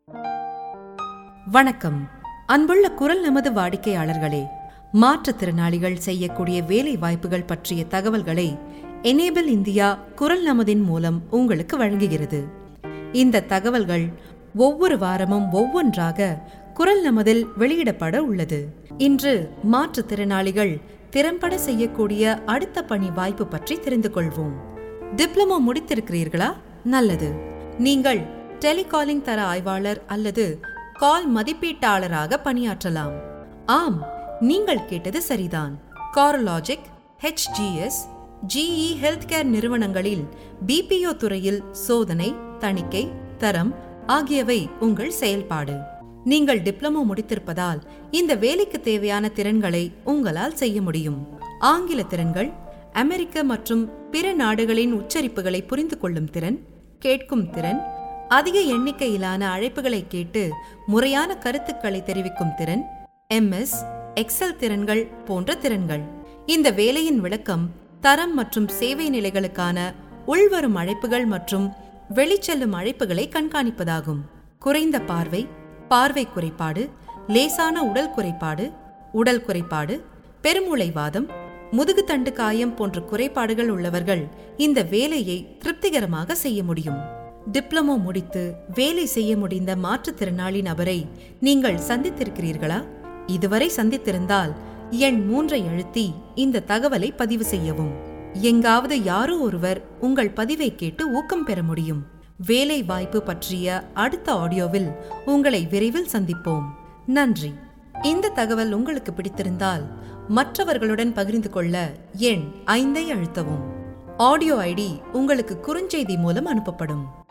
வணக்கம் அன்புள்ள குரல் நமது வாடிக்கையாளர்களே மாற்றுத்திறனாளிகள் செய்யக்கூடிய வேலை வாய்ப்புகள் பற்றிய தகவல்களை எனேபிள் இந்தியா குரல் நமதின் மூலம் உங்களுக்கு வழங்குகிறது இந்த தகவல்கள் ஒவ்வொரு வாரமும் ஒவ்வொன்றாக குரல் நமதில் வெளியிடப்பட உள்ளது இன்று மாற்றுத்திறனாளிகள் திறம்பட செய்யக்கூடிய அடுத்த பணி வாய்ப்பு பற்றி தெரிந்து கொள்வோம் டிப்ளமோ முடித்திருக்கிறீர்களா நல்லது நீங்கள் டெலிகாலிங் தர ஆய்வாளர் அல்லது கால் மதிப்பீட்டாளராக பணியாற்றலாம் ஆம் நீங்கள் கேட்டது சரிதான் காரலாஜிக் ஹெச்ஜிஎஸ் ஜிஇ ஹெல்த் கேர் நிறுவனங்களில் பிபிஓ துறையில் சோதனை தணிக்கை தரம் ஆகியவை உங்கள் செயல்பாடு நீங்கள் டிப்ளமோ முடித்திருப்பதால் இந்த வேலைக்கு தேவையான திறன்களை உங்களால் செய்ய முடியும் ஆங்கில திறன்கள் அமெரிக்க மற்றும் பிற நாடுகளின் உச்சரிப்புகளை புரிந்து கொள்ளும் திறன் கேட்கும் திறன் அதிக எண்ணிக்கையிலான அழைப்புகளை கேட்டு முறையான கருத்துக்களை தெரிவிக்கும் திறன் எம்எஸ் எக்ஸல் திறன்கள் போன்ற திறன்கள் இந்த வேலையின் விளக்கம் தரம் மற்றும் சேவை நிலைகளுக்கான உள்வரும் அழைப்புகள் மற்றும் வெளிச்செல்லும் அழைப்புகளை கண்காணிப்பதாகும் குறைந்த பார்வை பார்வை குறைபாடு லேசான உடல் குறைபாடு உடல் குறைபாடு பெருமூளைவாதம் முதுகுத்தண்டு காயம் போன்ற குறைபாடுகள் உள்ளவர்கள் இந்த வேலையை திருப்திகரமாக செய்ய முடியும் டிப்ளமோ முடித்து வேலை செய்ய முடிந்த மாற்றுத்திறனாளி நபரை நீங்கள் சந்தித்திருக்கிறீர்களா இதுவரை சந்தித்திருந்தால் எண் மூன்றை அழுத்தி இந்த தகவலை பதிவு செய்யவும் எங்காவது யாரோ ஒருவர் உங்கள் பதிவை கேட்டு ஊக்கம் பெற முடியும் வேலை வாய்ப்பு பற்றிய அடுத்த ஆடியோவில் உங்களை விரைவில் சந்திப்போம் நன்றி இந்த தகவல் உங்களுக்கு பிடித்திருந்தால் மற்றவர்களுடன் பகிர்ந்து கொள்ள எண் ஐந்தை அழுத்தவும் ஆடியோ ஐடி உங்களுக்கு குறுஞ்செய்தி மூலம் அனுப்பப்படும்